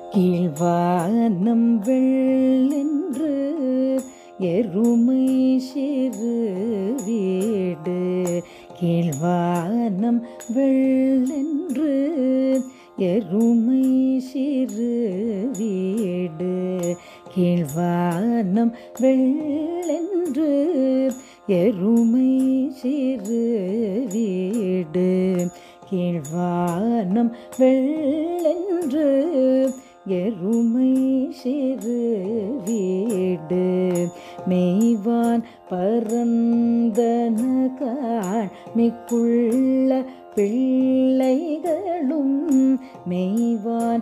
கீழ்வானம் வெள்ளென்று எருமை சிறு வீடு கீழ்வானம் வெள்ளென்று எருமை சிறு வீடு கீழ்வானம் வெள்ளென்று எருமை சிறு வீடு கீழ்வானம் வெள்ளென்று எருமை சிறு வீடு மெய்வான் பரந்தனகான் மிக்குள்ள பிள்ளைகளும் மெய்வான்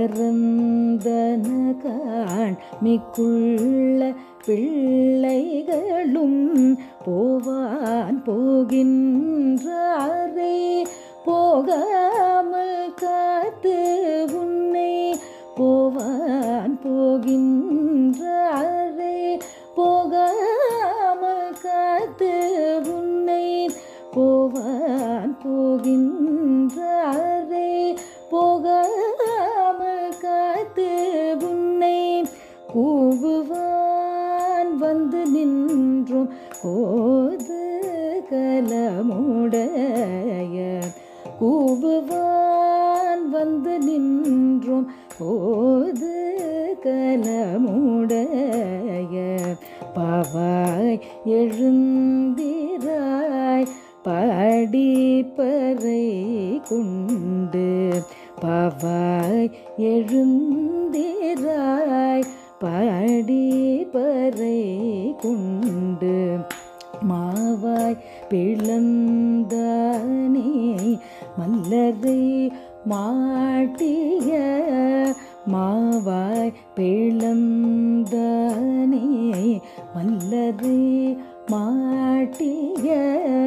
பரந்தனகான் மிக்குள்ள பிள்ளைகளும் போவான் போகின்றாரே போகாமல் காத்து உன்னை போவான் போகின்றாரே போகாமல் காத்து உன்னை போவான் போகின்றாரே போகாமல் காத்து உன்னை கூவுவான் வந்து நின்றும் கோது கலமுடைய கூவுவான் வந்து நின்றும் போது கலமுடைய பாவாய் எழுந்திராய் படிப்பறை கொண்டு பாவாய் எழுந்திராய் படிப்பறை கொண்டு மாவாய் பிளந்தானே மல்லரை மாட்டிய மாவாய் பிளந்தானே மல்லரை மாட்டிய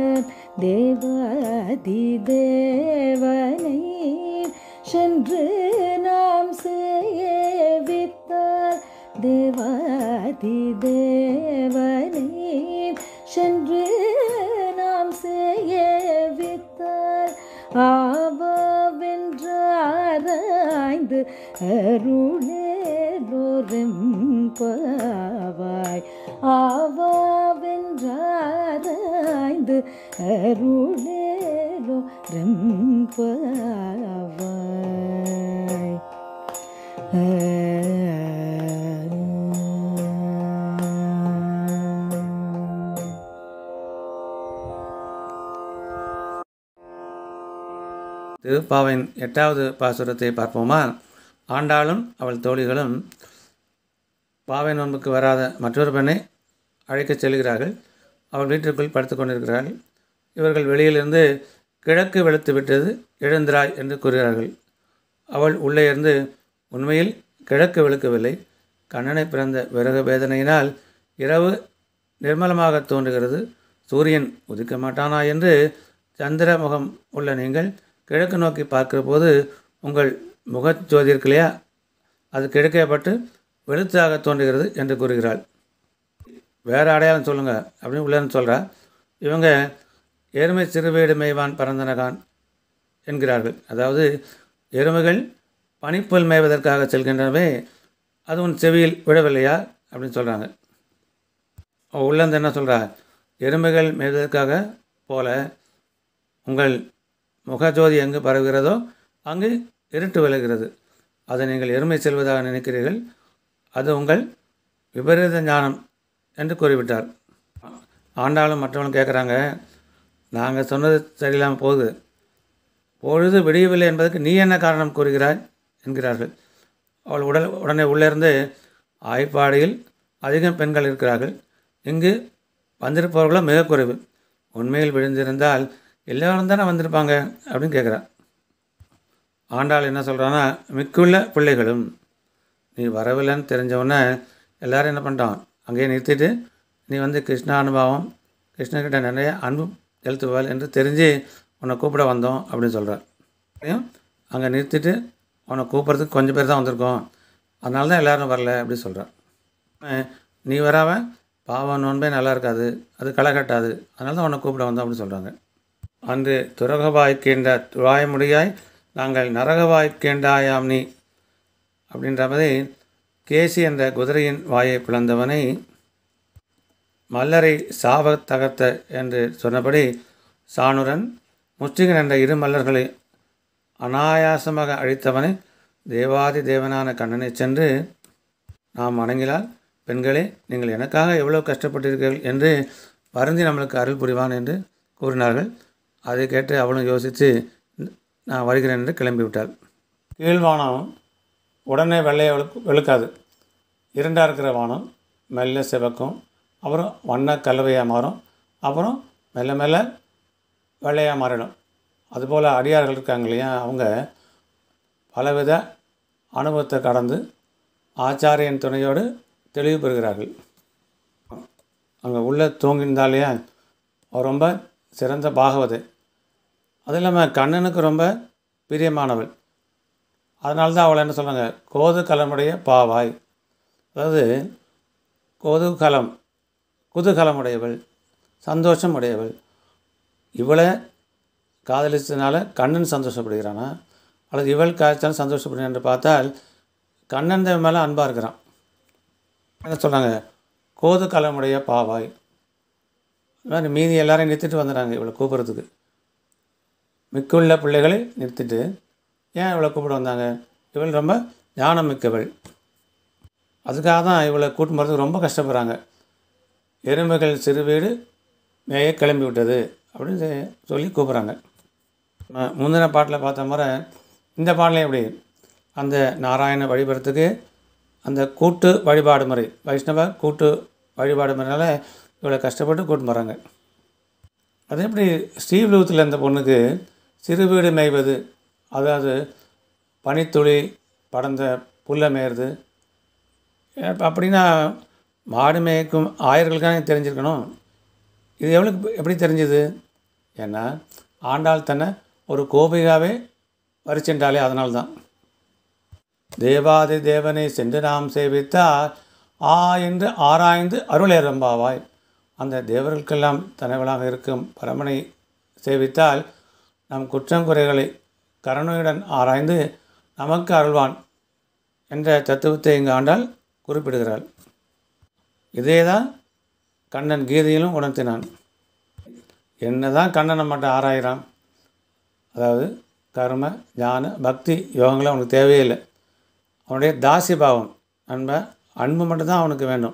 தேவாதி தேவனை சென்று நாம் சேவித்தார் தேவாதி தேவனை சென்று நாம் சேவித்தார் ஆவாவென்றாராய்ந்து அருளேலோரெம்பாவாய் ஆவாவென்றாராய்ந்து அருளேலோ ரெம்பாவாய் திருப்பாவின் எட்டாவது பாசுரத்தை பார்ப்போமா ஆண்டாளும் அவள் தோழிகளும் பாவை நோன்புக்கு வராத மற்றொரு பெண்ணை அழைக்கச் செல்கிறார்கள் அவள் வீட்டிற்குள் படுத்து கொண்டிருக்கிறார்கள் இவர்கள் வெளியிலிருந்து கிழக்கு வெளுத்து விட்டது எழுந்திராய் என்று கூறுகிறார்கள் அவள் உள்ளே இருந்து உண்மையில் கிழக்கு வெளுக்கவில்லை கண்ணனை பிறந்த விரக வேதனையினால் இரவு நிர்மலமாக தோன்றுகிறது சூரியன் உதிக்க மாட்டானா என்று சந்திர முகம் உள்ள நீங்கள் கிழக்கு நோக்கி பார்க்கிற போது உங்கள் முகச்சோதி இருக்கு இல்லையா அது கிழக்கேப்பட்டு வெளுத்தாக தோன்றுகிறது என்று கூறுகிறாள் வேறு அடையாளம் சொல்லுங்கள் அப்படின்னு உள்ளேன்னு சொல்கிறா இவங்க எருமை சிறுவேடு மேய்வான் பரந்தனகான் என்கிறார்கள் அதாவது எருமைகள் பனிப்புல் மேய்வதற்காக செல்கின்றனவே அது உன் செவியில் விழவில்லையா அப்படின்னு சொல்கிறாங்க உள்ளந்து என்ன சொல்கிறா எருமைகள் மேய்வதற்காக போல உங்கள் முகஜோதி எங்கு பரவுகிறதோ அங்கு இருட்டு விலகிறது அதை நீங்கள் எருமை செல்வதாக நினைக்கிறீர்கள் அது உங்கள் விபரீத ஞானம் என்று கூறிவிட்டார் ஆண்டாளும் மற்றவங்களும் கேட்குறாங்க நாங்கள் சொன்னது சரியில்லாமல் போகுது பொழுது விடியவில்லை என்பதற்கு நீ என்ன காரணம் கூறுகிறாய் என்கிறார்கள் அவள் உடல் உடனே உள்ளிருந்து ஆய்ப்பாடியில் அதிகம் பெண்கள் இருக்கிறார்கள் இங்கு வந்திருப்பவர்களும் மிக குறைவு உண்மையில் விழுந்திருந்தால் எல்லோரும் தானே வந்திருப்பாங்க அப்படின்னு கேட்குறான் ஆண்டாள் என்ன சொல்கிறான்னா மிக்குள்ள பிள்ளைகளும் நீ வரவில்லைன்னு தெரிஞ்சவுடனே எல்லாரும் என்ன பண்ணிட்டான் அங்கேயே நிறுத்திட்டு நீ வந்து கிருஷ்ண அனுபவம் கிருஷ்ணகிட்ட நிறைய அன்பு செலுத்துவாள் என்று தெரிஞ்சு உன்னை கூப்பிட வந்தோம் அப்படின்னு சொல்கிறார் அங்கே நிறுத்திட்டு உன்னை கூப்பிட்றதுக்கு கொஞ்சம் பேர் தான் வந்திருக்கோம் அதனால தான் எல்லோரும் வரல அப்படி சொல்கிறார் நீ வராம பாவம் நோன்பே நல்லா இருக்காது அது களை கட்டாது அதனால தான் உன்னை கூப்பிட வந்தோம் அப்படின்னு சொல்கிறாங்க அன்று துரகவாய்க்கின்ற துவாய்முடியாய் நாங்கள் நரகவாய்க்கின்றாயாம் நீ அப்படின்ற மாதிரி கேசி என்ற குதிரையின் வாயை பிளந்தவனை மல்லரை சாவ தகர்த்த என்று சொன்னபடி சாணுரன் முஷ்டிகன் என்ற இரு மல்லர்களை அனாயாசமாக அழித்தவனை தேவாதி தேவனான கண்ணனை சென்று நாம் வணங்கினால் பெண்களே நீங்கள் எனக்காக எவ்வளோ கஷ்டப்பட்டிருக்கிறீர்கள் என்று வருந்தி நம்மளுக்கு அருள் புரிவான் என்று கூறினார்கள் அதை கேட்டு அவளும் யோசித்து நான் வருகிறேன் என்று கிளம்பிவிட்டாள் கீழ்வானம் உடனே வெள்ளையை வெளுக்கு வெளுக்காது இருண்டாக இருக்கிற வானம் மெல்ல சிவக்கும் அப்புறம் வண்ண கலவையாக மாறும் அப்புறம் மெல்ல மெல்ல வெள்ளையாக மாறிடும் அதுபோல் அடியார்கள் இருக்காங்க இல்லையா அவங்க பலவித அனுபவத்தை கடந்து ஆச்சாரியன் துணையோடு தெளிவு பெறுகிறார்கள் அங்கே உள்ளே தூங்கியிருந்தாலேயே அவள் ரொம்ப சிறந்த பாகவதை அது இல்லாமல் கண்ணனுக்கு ரொம்ப பிரியமானவள் அதனால தான் அவளை என்ன சொல்கிறாங்க கோது கலமுடைய பாவாய் அதாவது கோதுகலம் குதூகலமுடையவள் சந்தோஷம் உடையவள் இவளை காதலிச்சதுனால கண்ணன் சந்தோஷப்படுகிறானா அல்லது இவள் காய்ச்சாலும் சந்தோஷப்படுகிறான் என்று பார்த்தால் கண்ணன் தேவன் மேலே அன்பாக இருக்கிறான் என்ன சொல்கிறாங்க கோது கலமுடைய பாவாய் இது மாதிரி மீதி எல்லாரையும் நிறுத்திட்டு வந்துடுறாங்க இவளை கூப்பிட்றதுக்கு மிக்குள்ள பிள்ளைகளை நிறுத்திட்டு ஏன் இவளை கூப்பிட வந்தாங்க இவள் ரொம்ப ஞானம் மிக்கவள் அதுக்காக தான் இவளை கூட்டும் போகிறதுக்கு ரொம்ப கஷ்டப்படுறாங்க எருமைகள் சிறு வீடு மேய கிளம்பி விட்டது அப்படின்னு சொல்லி கூப்பிட்றாங்க ம- முந்தின பாட்டில் பார்த்த முறை இந்த பாடலையும் எப்படி அந்த நாராயண வழிபடுறதுக்கு அந்த கூட்டு வழிபாடு முறை வைஷ்ணவ கூட்டு வழிபாடு முறைனால இவ்வளோ கஷ்டப்பட்டு கூட்டு போகிறாங்க அது எப்படி ஸ்ரீவிலுவத்தில் இந்த பொண்ணுக்கு சிறு வீடு மேய்வது அதாவது பனித்துளி படர்ந்த புல்லை மேய்றது அப்ப அப்படின்னா மாடு மேய்க்கும் ஆயர்களுக்கான தெரிஞ்சிருக்கணும் இது எவ்வளோ எப்படி தெரிஞ்சுது ஏன்னா ஆண்டாள் தன்னை ஒரு கோபிகாவே வரிச்சென்றாலே அதனால்தான் தேவாதி தேவனை சென்று நாம் சேவித்தால் ஆ என்று ஆராய்ந்து அருளேரம்பாவாய் அந்த தேவர்களுக்கெல்லாம் தலைவலாக இருக்கும் பரமனை சேவித்தால் நம் குற்றம் குறைகளை கருணையுடன் ஆராய்ந்து நமக்கு அருள்வான் என்ற தத்துவத்தை இங்கு ஆண்டாள் குறிப்பிடுகிறாள் இதே தான் கண்ணன் கீதையிலும் உணர்த்தினான் என்ன தான் கண்ணனை மட்டும் ஆராயிறான் அதாவது கர்ம ஞான பக்தி யோகங்களை அவனுக்கு தேவையே இல்லை அவனுடைய தாசி பாவம் அன்ப அன்பு மட்டும்தான் அவனுக்கு வேண்டும்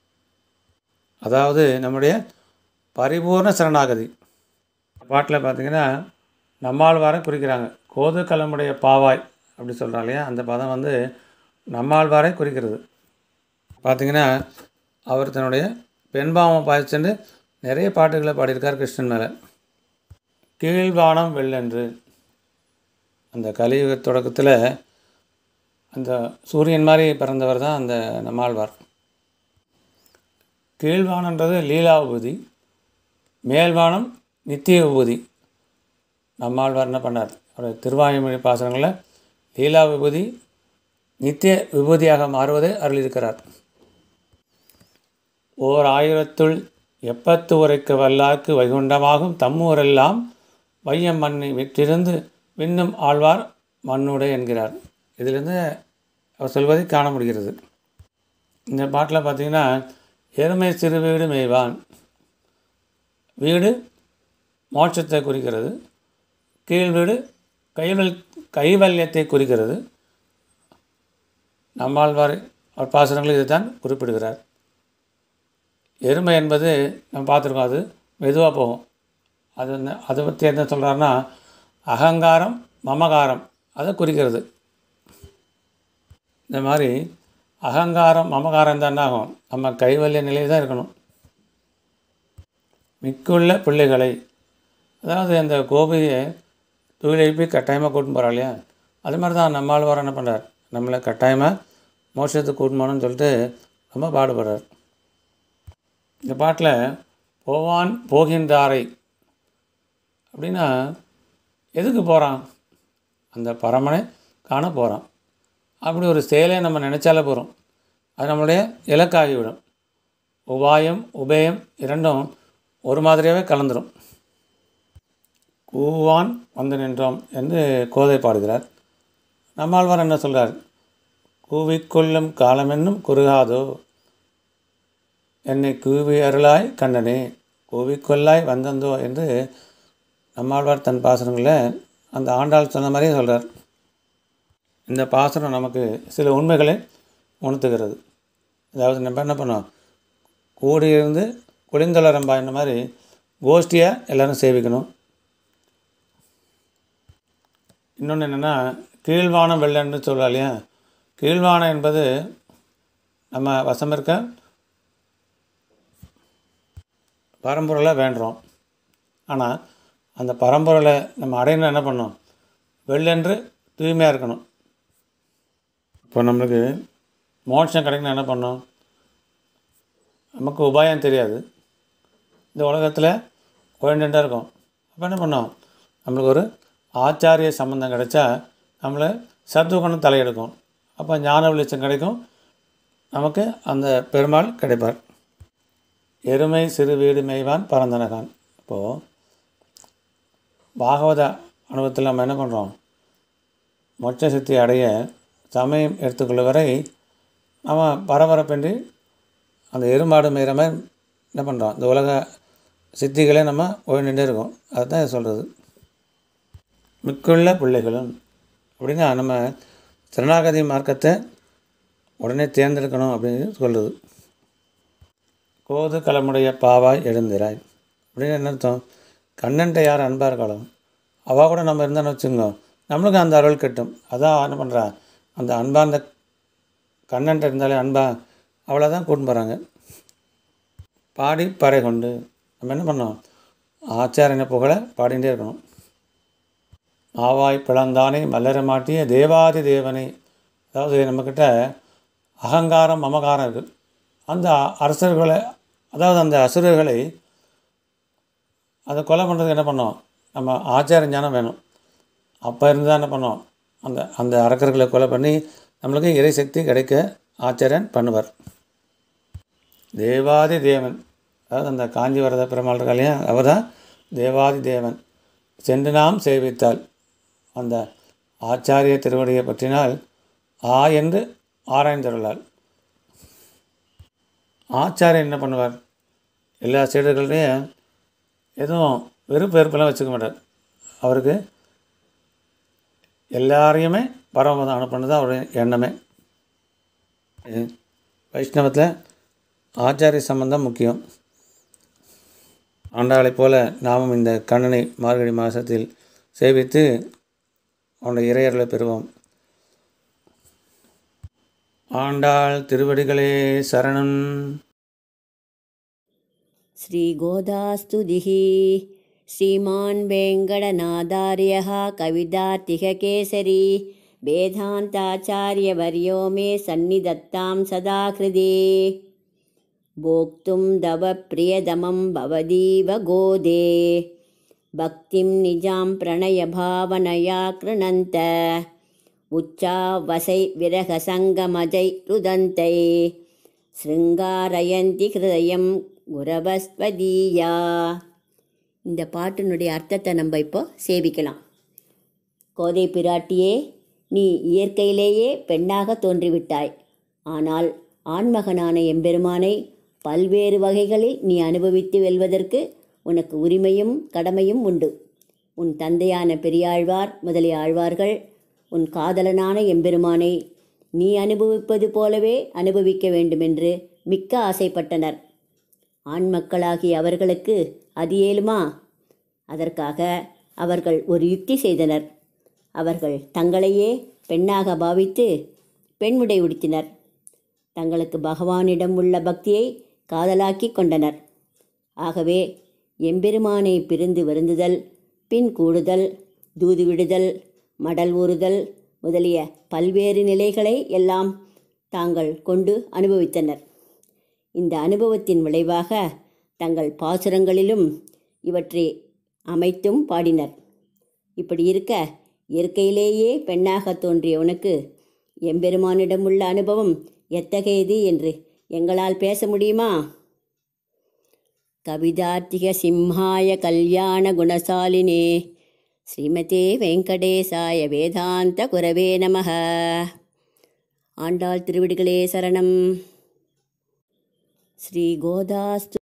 அதாவது நம்முடைய பரிபூர்ண சரணாகதி பாட்டில் பார்த்தீங்கன்னா நம்மாழ்வாரை குறிக்கிறாங்க கோது கலமுடைய பாவாய் அப்படி சொல்கிறாங்க இல்லையா அந்த பதம் வந்து நம்மாழ்வாரை குறிக்கிறது பார்த்தீங்கன்னா அவர் தன்னுடைய பெண்பாவம் பாய்ச்சென்று நிறைய பாட்டுகளை பாடியிருக்கார் கிருஷ்ணன் மேலே கீழ்வானம் வெள்ளென்று அந்த கலியுக தொடக்கத்தில் அந்த சூரியன் மாதிரி பிறந்தவர் தான் அந்த நம்மாழ்வார் கீழ்வானன்றது லீலா உபூதி மேல்வானம் நித்திய உபூதி நம்மாழ்வார் என்ன பண்ணார் அவருடைய திருவாயுமொழி பாசனங்களில் லீலா விபூதி நித்திய விபூதியாக மாறுவதை அருளியிருக்கிறார் ஓர் ஆயிரத்துள் எப்பத்து உரைக்க வல்லார்க்கு வைகுண்டமாகும் தம்மூரெல்லாம் வையம் மண்ணை விற்றிருந்து விண்ணும் ஆழ்வார் மண்ணுடை என்கிறார் இதிலிருந்து அவர் சொல்வதை காண முடிகிறது இந்த பாட்டில் பார்த்தீங்கன்னா எருமை சிறு வீடு மேய்வான் வீடு மோட்சத்தை குறிக்கிறது கீழ் வீடு கைவல் கைவல்யத்தை குறிக்கிறது நம்மாழ்வார் அவர் பாசனங்கள் இதைத்தான் குறிப்பிடுகிறார் எருமை என்பது நம்ம பார்த்துருக்கோம் அது மெதுவாக போகும் அது என்ன அதை பற்றி என்ன சொல்கிறாருன்னா அகங்காரம் மமகாரம் அதை குறிக்கிறது இந்த மாதிரி அகங்காரம் மமகாரம் தான் என்ன ஆகும் நம்ம கைவல்ய நிலையில் தான் இருக்கணும் மிக்குள்ள பிள்ளைகளை அதாவது அந்த கோபியை தொழில் எழுப்பி கட்டாயமாக கூட்டின்னு போகிறா இல்லையா அது மாதிரி தான் நம்மாழ்வார் என்ன பண்ணுறார் நம்மளை கட்டாயமாக மோட்சத்துக்கு கூட்டின்னு போகணும்னு சொல்லிட்டு ரொம்ப பாடுபடுறார் இந்த பாட்டில் போவான் போகின்றாரை அப்படின்னா எதுக்கு போகிறான் அந்த பரமனை காண போகிறான் அப்படி ஒரு செயலை நம்ம நினச்சாலே போகிறோம் அது நம்மளுடைய இலக்காகிவிடும் உபாயம் உபயம் இரண்டும் ஒரு மாதிரியாகவே கலந்துரும் கூவான் வந்து நின்றோம் என்று கோதை பாடுகிறார் நம்மாழ்வார் என்ன சொல்கிறார் கூவிக்கொள்ளும் காலமென்னும் குறுகாதோ என்னை கூவி அருளாய் கண்ணனே கூவிக்கொள்ளாய் வந்தந்தோ என்று நம்மாழ்வார் தன் பாசனங்களில் அந்த ஆண்டாள் சொன்ன மாதிரியே சொல்கிறார் இந்த பாசனம் நமக்கு சில உண்மைகளை உணர்த்துகிறது அதாவது நம்ம என்ன பண்ணோம் கூடியிருந்து குளிந்தளரம்பா இந்த மாதிரி கோஷ்டியாக எல்லோரும் சேவிக்கணும் இன்னொன்று என்னென்னா கீழ்வானம் வெள்ளன்னு சொல்லலாம் இல்லையா கீழ்வானம் என்பது நம்ம வசம் இருக்க பரம்பொருளை வேண்டுறோம் ஆனால் அந்த பரம்பொருளை நம்ம அடையணும் என்ன பண்ணோம் வெள்ளென்று தூய்மையாக இருக்கணும் இப்போ நம்மளுக்கு மோட்சம் கிடைக்கணும் என்ன பண்ணோம் நமக்கு உபாயம் தெரியாது இந்த உலகத்தில் உழண்டுட்டே இருக்கும் அப்போ என்ன பண்ணோம் நம்மளுக்கு ஒரு ஆச்சாரிய சம்பந்தம் கிடைச்சா நம்மளை சத்துவகுணம் தலையெடுக்கும் அப்போ ஞான வெளிச்சம் கிடைக்கும் நமக்கு அந்த பெருமாள் கிடைப்பார் எருமை சிறு வீடு மேய்வான் பரந்தனகான் இப்போது பாகவத அனுபவத்தில் நம்ம என்ன பண்ணுறோம் மோட்ச சித்தி அடைய சமயம் எடுத்துக்கொள்ள வரை நம்ம பரபரப்பின்றி அந்த எருமாடு மேய்கிற மாதிரி என்ன பண்ணுறோம் இந்த உலக சித்திகளே நம்ம ஓய்ந்துட்டே இருக்கோம் அதுதான் சொல்கிறது மிக்குள்ள பிள்ளைகளும் அப்படின்னா நம்ம சரணாகதி மார்க்கத்தை உடனே தேர்ந்தெடுக்கணும் அப்படின்னு சொல்கிறது கோது களமுடைய பாவாய் எழுந்திராய் அப்படின்னு என்ன அர்த்தம் கண்ணன்ட்ட யார் அன்பாக இருக்காளோ அவள் கூட நம்ம இருந்தான்னு வச்சுக்கோங்க நம்மளுக்கு அந்த அருள் கிட்டும் அதான் என்ன பண்ணுறா அந்த அன்பார்ந்த கண்ணன்ட்ட இருந்தாலே அன்பா அவளை தான் கூட்டின்னு போகிறாங்க பாடி பறை கொண்டு நம்ம என்ன பண்ணோம் ஆச்சாரியனை புகழ பாடிகிட்டே இருக்கணும் ஆவாய் பிளந்தானே மலர மாட்டிய தேவாதி தேவனை அதாவது நம்மக்கிட்ட அகங்காரம் மமகாரம் இருக்குது அந்த அரசர்களை அதாவது அந்த அசுரர்களை அதை கொலை பண்ணுறதுக்கு என்ன பண்ணோம் நம்ம ஆச்சார ஞானம் வேணும் அப்போ இருந்தால் என்ன பண்ணோம் அந்த அந்த அரக்கர்களை கொலை பண்ணி நம்மளுக்கு இறை சக்தி கிடைக்க ஆச்சாரியன் பண்ணுவார் தேவாதி தேவன் அதாவது அந்த காஞ்சி வரத பெருமாள் இருக்கா இல்லையா அவர் தான் தேவாதி தேவன் சென்று நாம் சேவித்தால் அந்த ஆச்சாரிய திருவடியை பற்றினால் ஆ என்று ஆராய்ந்தருளால் ஆச்சாரியன் என்ன பண்ணுவார் எல்லா சீடர்களையும் எதுவும் வெறுப்பு வெறுப்பெல்லாம் வச்சுக்க மாட்டார் அவருக்கு எல்லாரையுமே பரமதம் அனுப்பணும் தான் அவருடைய எண்ணமே வைஷ்ணவத்தில் ஆச்சாரிய சம்பந்தம் முக்கியம் ஆண்டாளைப் போல நாமும் இந்த கண்ணனை மார்கழி மாதத்தில் சேவித்து அவனுடைய இறையர்களை பெறுவோம் ஆண்டாள் திருவடிகளே சரணம் श्रीगोदास्तुतिः श्रीमान् वेङ्कटनादार्यः कवितार्तिककेसरी वेदान्ताचार्यवर्यो मे सन्निधत्तां सदा हृदि भोक्तुं तव प्रियतमं भवदीव गोदे भक्तिं निजां प्रणयभावनया कृणन्त उच्चावसै विरहसङ्गमजै रुदन्ते சிருங்காரயந்தி ஹிருதயம் குரவஸ்வதீயா இந்த பாட்டினுடைய அர்த்தத்தை நம்ம இப்போ சேவிக்கலாம் கோதை பிராட்டியே நீ இயற்கையிலேயே பெண்ணாக தோன்றிவிட்டாய் ஆனால் ஆண்மகனான எம்பெருமானை பல்வேறு வகைகளில் நீ அனுபவித்து வெல்வதற்கு உனக்கு உரிமையும் கடமையும் உண்டு உன் தந்தையான பெரியாழ்வார் முதலிய ஆழ்வார்கள் உன் காதலனான எம்பெருமானை நீ அனுபவிப்பது போலவே அனுபவிக்க வேண்டுமென்று மிக்க ஆசைப்பட்டனர் ஆண் மக்களாகிய அவர்களுக்கு அது இயலுமா அதற்காக அவர்கள் ஒரு யுக்தி செய்தனர் அவர்கள் தங்களையே பெண்ணாக பாவித்து பெண்முடை உடுத்தினர் தங்களுக்கு பகவானிடம் உள்ள பக்தியை காதலாக்கி கொண்டனர் ஆகவே எம்பெருமானை பிரிந்து வருந்துதல் பின் கூடுதல் தூது விடுதல் மடல் ஊறுதல் முதலிய பல்வேறு நிலைகளை எல்லாம் தாங்கள் கொண்டு அனுபவித்தனர் இந்த அனுபவத்தின் விளைவாக தங்கள் பாசுரங்களிலும் இவற்றை அமைத்தும் பாடினர் இப்படி இருக்க இயற்கையிலேயே பெண்ணாக தோன்றிய உனக்கு எம்பெருமானிடம் உள்ள அனுபவம் எத்தகையது என்று எங்களால் பேச முடியுமா கவிதார்த்திக சிம்ஹாய கல்யாண குணசாலினே ஸ்ரீமதே வெங்கடேசாய வேதாந்த குரவே நமः ஆண்டாள் திருவடிகளே சரணம் ஸ்ரீ கோதாஸ்து